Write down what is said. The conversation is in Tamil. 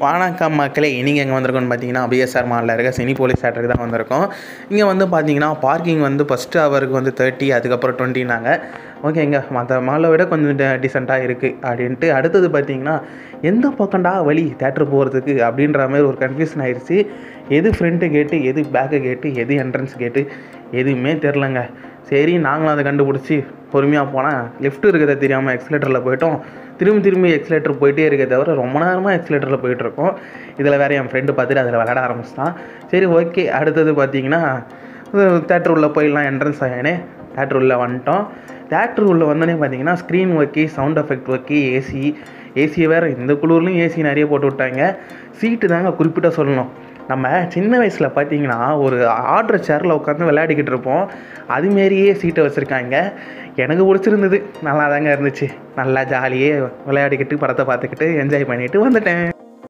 வணக்கம் மக்களே நீங்கள் எங்கே வந்திருக்கோன்னு பார்த்தீங்கன்னா பிஎஸ்ஆர் மாலில் இருக்க சினி போலீஸ் தேட்டருக்கு தான் வந்திருக்கோம் இங்கே வந்து பார்த்தீங்கன்னா பார்க்கிங் வந்து ஃபஸ்ட்டு ஹவருக்கு வந்து தேர்ட்டி அதுக்கப்புறம் டுவெண்ட்டினாங்க ஓகேங்க மற்ற மாலை விட கொஞ்சம் டீசெண்டாக இருக்குது அப்படின்ட்டு அடுத்தது பார்த்தீங்கன்னா எந்த பக்கம்டா வழி தேட்டர் போகிறதுக்கு அப்படின்ற மாதிரி ஒரு கன்ஃபியூஷன் ஆயிடுச்சு எது ஃப்ரண்ட்டு கேட்டு எது பேக்கு கேட்டு எது என்ட்ரன்ஸ் கேட்டு எதுவுமே தெரிலங்க சரி நாங்களும் அதை கண்டுபிடிச்சி பொறுமையாக போனால் லெஃப்ட் இருக்கிறத தெரியாமல் எக்ஸலேட்டரில் போயிட்டோம் திரும்பி திரும்பி எக்ஸலேட்டர் போயிட்டே இருக்க தவிர ரொம்ப நேரமாக எக்ஸலேட்டரில் போயிட்டுருக்கோம் இதில் வேறு என் ஃப்ரெண்டு பார்த்துட்டு அதில் விளையாட ஆரம்பிச்சிட்டான் சரி ஓகே அடுத்தது பார்த்தீங்கன்னா தேட்டர் உள்ளே போயிடலாம் என்ட்ரன்ஸ் ஆகினே தேட்டர் உள்ளே வந்துட்டோம் தேட்டர் உள்ளே வந்தோடனே பார்த்தீங்கன்னா ஸ்க்ரீன் ஒர்க்கி சவுண்ட் எஃபெக்ட் ஒர்க்கி ஏசி ஏசி வேறு இந்த குளூர்லேயும் ஏசி நிறைய போட்டு விட்டாங்க சீட்டு தாங்க குறிப்பிட்ட சொல்லணும் நம்ம சின்ன வயசில் பார்த்தீங்கன்னா ஒரு ஆடுற சேரில் உட்காந்து விளையாடிக்கிட்டு இருப்போம் அதுமாரியே சீட்டை வச்சுருக்காங்க எனக்கு பிடிச்சிருந்தது நல்லா தாங்க இருந்துச்சு நல்லா ஜாலியே விளையாடிக்கிட்டு படத்தை பார்த்துக்கிட்டு என்ஜாய் பண்ணிட்டு வந்துட்டேன்